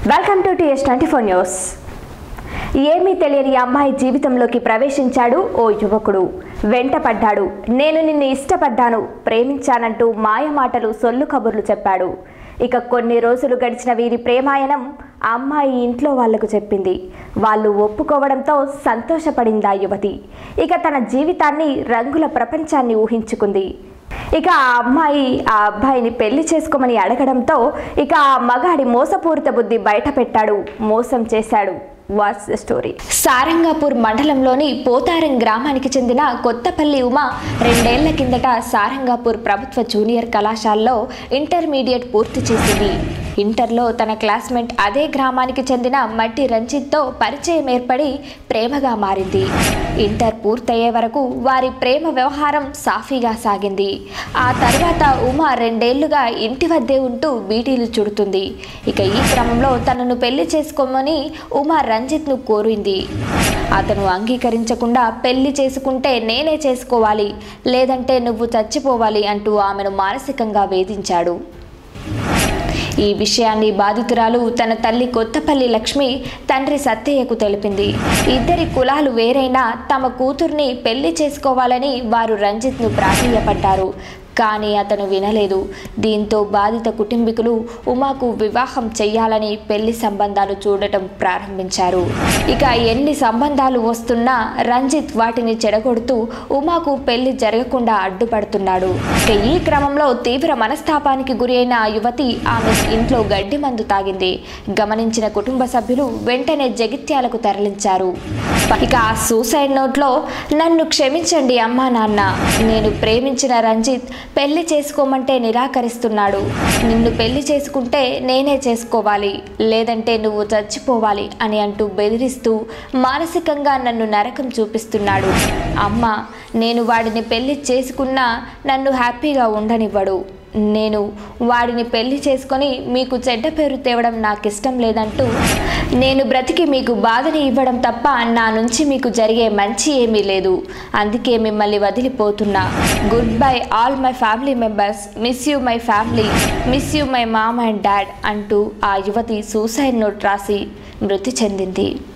welcome to TS twenty four news ఏమీ తెలియని అమ్మాయి జీవితంలోకి ప్రవేశించాడు ఓ యువకుడు వెంటపడ్డాడు నేను నిన్ను ఇష్టపడ్డాను ప్రేమించానంటూ మాయ మాటలు సొల్లు కబుర్లు చెప్పాడు ఇక కొన్ని రోజులు గడిచిన వీరి ప్రేమాయణం ఆ అమ్మాయి ఇంట్లో వాళ్లకు చెప్పింది వాళ్ళు ఒప్పుకోవడంతో సంతోషపడింది ఆ యువతి ఇక తన జీవితాన్ని రంగుల ప్రపంచాన్ని ఊహించుకుంది ఇక ఆ అమ్మాయి ఆ అబ్బాయిని పెళ్లి చేసుకోమని అడగడంతో ఇక ఆ మగాడి మోసపూరిత బుద్ధి బయట పెట్టాడు మోసం చేశాడు వాట్స్ ద స్టోరీ సారంగాపూర్ మండలంలోని పోతారం గ్రామానికి చెందిన కొత్తపల్లి ఉమ రెండేళ్ల కిందట సారంగాపూర్ ప్రభుత్వ జూనియర్ కళాశాలలో ఇంటర్మీడియట్ పూర్తి చేసింది ఇంటర్లో తన క్లాస్మేట్ అదే గ్రామానికి చెందిన మట్టి రంజిత్తో పరిచయం ఏర్పడి ప్రేమగా మారింది ఇంటర్ పూర్తయ్యే వరకు వారి ప్రేమ వ్యవహారం సాఫీగా సాగింది ఆ తర్వాత ఉమ రెండేళ్లుగా ఇంటి వద్దే ఉంటూ బీటీలు చుడుతుంది ఇక ఈ క్రమంలో తనను పెళ్లి చేసుకోమని ఉమ రంజిత్ను కోరింది అతను అంగీకరించకుండా పెళ్లి చేసుకుంటే నేనే చేసుకోవాలి లేదంటే నువ్వు చచ్చిపోవాలి అంటూ ఆమెను మానసికంగా వేధించాడు ఈ విషయాన్ని బాధితురాలు తన తల్లి కొత్తపల్లి లక్ష్మి తండ్రి సత్తయ్యకు తెలిపింది ఇద్దరి కులాలు వేరైనా తమ కూతుర్ని పెళ్లి చేసుకోవాలని వారు రంజిత్ను ప్రాధేయపడ్డారు కానీ అతను వినలేదు దీంతో బాధిత కుటుంబీకులు ఉమాకు వివాహం చెయ్యాలని పెళ్లి సంబంధాలు చూడటం ప్రారంభించారు ఇక ఎన్ని సంబంధాలు వస్తున్నా రంజిత్ వాటిని చెడగొడుతూ ఉమాకు పెళ్లి జరగకుండా అడ్డుపడుతున్నాడు ఇక ఈ క్రమంలో తీవ్ర మనస్తాపానికి గురి అయిన ఆ యువతి ఆమె ఇంట్లో గడ్డి మందు తాగింది గమనించిన కుటుంబ సభ్యులు వెంటనే జగిత్యాలకు తరలించారు ఇక ఆ సూసైడ్ నోట్లో నన్ను క్షమించండి అమ్మా నాన్న నేను ప్రేమించిన రంజిత్ పెళ్లి చేసుకోమంటే నిరాకరిస్తున్నాడు నిన్ను పెళ్లి చేసుకుంటే నేనే చేసుకోవాలి లేదంటే నువ్వు చచ్చిపోవాలి అని అంటూ బెదిరిస్తూ మానసికంగా నన్ను నరకం చూపిస్తున్నాడు అమ్మ నేను వాడిని పెళ్లి చేసుకున్నా నన్ను హ్యాపీగా ఉండనివ్వడు నేను వాడిని పెళ్లి చేసుకొని మీకు చెడ్డ పేరు తేవడం నాకు ఇష్టం లేదంటూ నేను బ్రతికి మీకు బాధని ఇవ్వడం తప్ప నా నుంచి మీకు జరిగే మంచి ఏమీ లేదు అందుకే మిమ్మల్ని వదిలిపోతున్నా good bye all my family members miss you my family miss you my mom and dad అంటూ ఆ యువతి సూసైడ్ నోట్ రాసి మృతి చెందింది